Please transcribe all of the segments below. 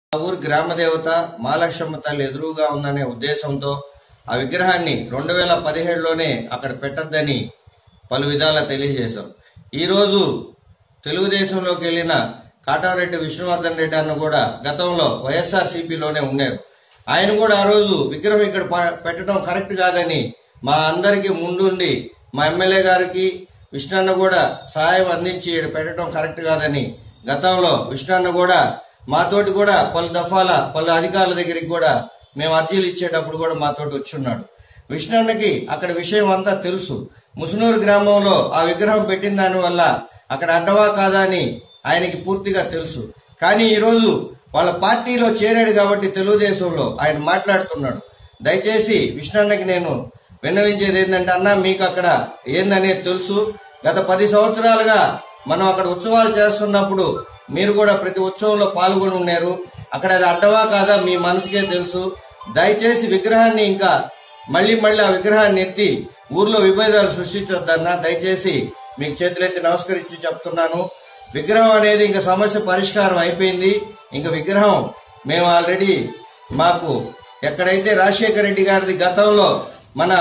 ఆ ఊరు గ్రామ దేవత మహాలక్ష్మ తల్లి ఎదురుగా ఉందనే ఉద్దేశంతో ఆ విగ్రహాన్ని రెండు వేల పదిహేడులోనే అక్కడ పెట్టద్దని పలు విధాలా తెలియజేశాం ఈ రోజు తెలుగుదేశంలోకి వెళ్లిన కాటారెడ్డి విష్ణువర్ధన్ రెడ్డి అన్న కూడా గతంలో వైఎస్ఆర్ సిపిలోనే ఉన్నారు ఆయన కూడా ఆ రోజు విగ్రహం ఇక్కడ ప- పెట్టడం కరెక్ట్ కాదని మా అందరికి ముందుండి మా ఎమ్మెల్యే గారికి విష్ణన్న కూడా సహాయం అందించి ఈడ పెట్టడం కరెక్ట్ కాదని గతంలో విష్ణన్న కూడా మాతోటి కూడా పలు దఫాల పలు అధికారుల దగ్గరికి కూడా మేము అర్జీలు ఇచ్చేటప్పుడు కూడా మాతోటి వచ్చున్నాడు విష్ణన్నకి అక్కడ విషయం అంతా తెలుసు ముసునూరు గ్రామంలో ఆ విగ్రహం పెట్టిన దాని వల్ల అక్కడ అడ్డవా కాదా అని ఆయనకి పూర్తిగా తెలుసు కానీ ఈ రోజు వాళ్ళ పార్టీలో చేరాడు కాబట్టి తెలుగుదేశంలో ఆయన మాట్లాడుతున్నాడు దయచేసి విష్ణన్నకి నేను విన్నవించేది ఏంటంటే అన్న మీకు అక్కడ ఏందనేది తెలుసు గత పది సంవత్సరాలుగా మనం అక్కడ ఉత్సవాలు చేస్తున్నప్పుడు మీరు కూడా ప్రతి ఉత్సవంలో పాల్గొని ఉన్నారు అక్కడ అది అడ్డవా కాదా మీ మనసుకే తెలుసు దయచేసి విగ్రహాన్ని ఇంకా మళ్ళీ మళ్ళీ ఆ విగ్రహాన్ని ఎత్తి ఊర్లో విభేదాలు సృష్టించొద్దన్నా దయచేసి మీకు చేతులెత్తి నమస్కరించి చెప్తున్నాను విగ్రహం అనేది ఇంకా సమస్య పరిష్కారం అయిపోయింది ఇంకా విగ్రహం మేము ఆల్రెడీ మాకు ఎక్కడైతే రాజశేఖర రెడ్డి గారిది గతంలో మన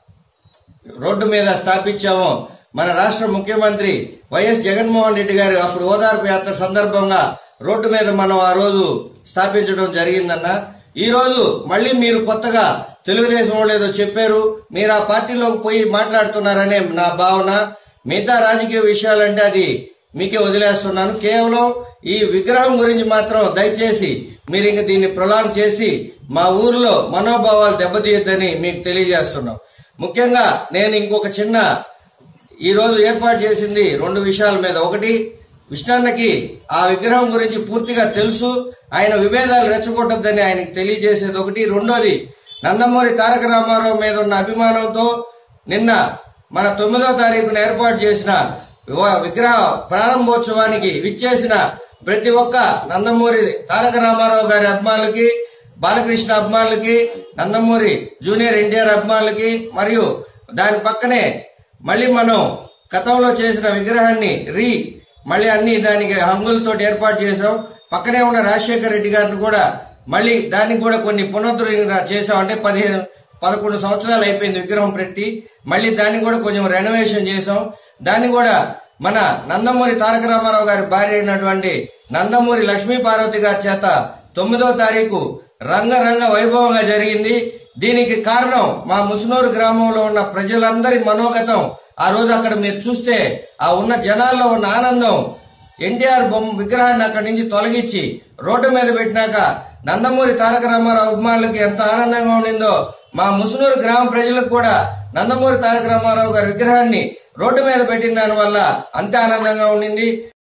రోడ్డు మీద స్థాపించామో మన రాష్ట్ర ముఖ్యమంత్రి వైఎస్ జగన్మోహన్ రెడ్డి గారు అప్పుడు ఓదార్పు యాత్ర సందర్భంగా రోడ్డు మీద మనం ఆ రోజు స్థాపించడం జరిగిందన్న ఈ రోజు మళ్ళీ మీరు కొత్తగా తెలుగుదేశం వాళ్ళు ఏదో చెప్పారు మీరు ఆ పార్టీలోకి పోయి మాట్లాడుతున్నారనే నా భావన మిగతా రాజకీయ విషయాలంటే అది మీకే వదిలేస్తున్నాను కేవలం ఈ విగ్రహం గురించి మాత్రం దయచేసి మీరు ఇంక దీన్ని ప్రొలాంగ్ చేసి మా ఊర్లో మనోభావాలు దెబ్బతీయొద్దని మీకు తెలియజేస్తున్నాం ముఖ్యంగా నేను ఇంకొక చిన్న ఈ రోజు ఏర్పాటు చేసింది రెండు విషయాల మీద ఒకటి విష్ణన్నకి ఆ విగ్రహం గురించి పూర్తిగా తెలుసు ఆయన విభేదాలు రెచ్చగొట్టద్దని ఆయనకి తెలియజేసేది ఒకటి రెండోది నందమూరి తారక రామారావు మీద ఉన్న అభిమానంతో నిన్న మన తొమ్మిదో తారీఖున ఏర్పాటు చేసిన వివా- విగ్రహ ప్రారంభోత్సవానికి విచ్చేసిన ప్రతి ఒక్క నందమూరి తారక రామారావు గారి అభిమానులకి బాలకృష్ణ అభిమానులకి నందమూరి జూనియర్ ఎన్టీఆర్ అభిమానులకి మరియు దాని పక్కనే మళ్ళీ మనం గతంలో చేసిన విగ్రహాన్ని రీ మళ్ళీ అన్ని దానికి హంగులతో ఏర్పాటు చేసాం పక్కనే ఉన్న రాజశేఖర రెడ్డి గారిని కూడా మళ్ళీ దానికి కూడా కొన్ని పునరుద్ధరణ చేసాం అంటే పదిహేను పదకొండు సంవత్సరాలు అయిపోయింది విగ్రహం పెట్టి మళ్ళీ దాన్ని కూడా కొంచెం రెనోవేషన్ చేసాం దాన్ని కూడా మన నందమూరి తారక రామారావు గారి భార్య అయినటువంటి నందమూరి లక్ష్మీ పార్వతి గారి చేత తొమ్మిదో తారీఖు రంగరంగ వైభవంగా జరిగింది దీనికి కారణం మా ముసునూరు గ్రామంలో ఉన్న ప్రజలందరి మనోగతం ఆ రోజు అక్కడ మీరు చూస్తే ఆ ఉన్న జనాల్లో ఉన్న ఆనందం ఎన్టీఆర్ బొమ్మ విగ్రహాన్ని అక్కడి నుంచి తొలగించి రోడ్డు మీద పెట్టినాక నందమూరి తారక రామారావు అభిమానులకు ఎంత ఆనందంగా ఉండిందో మా ముసునూరు గ్రామ ప్రజలకు కూడా నందమూరి తారక రామారావు గారి విగ్రహాన్ని రోడ్డు మీద పెట్టిన దాని వల్ల అంతే ఆనందంగా ఉండింది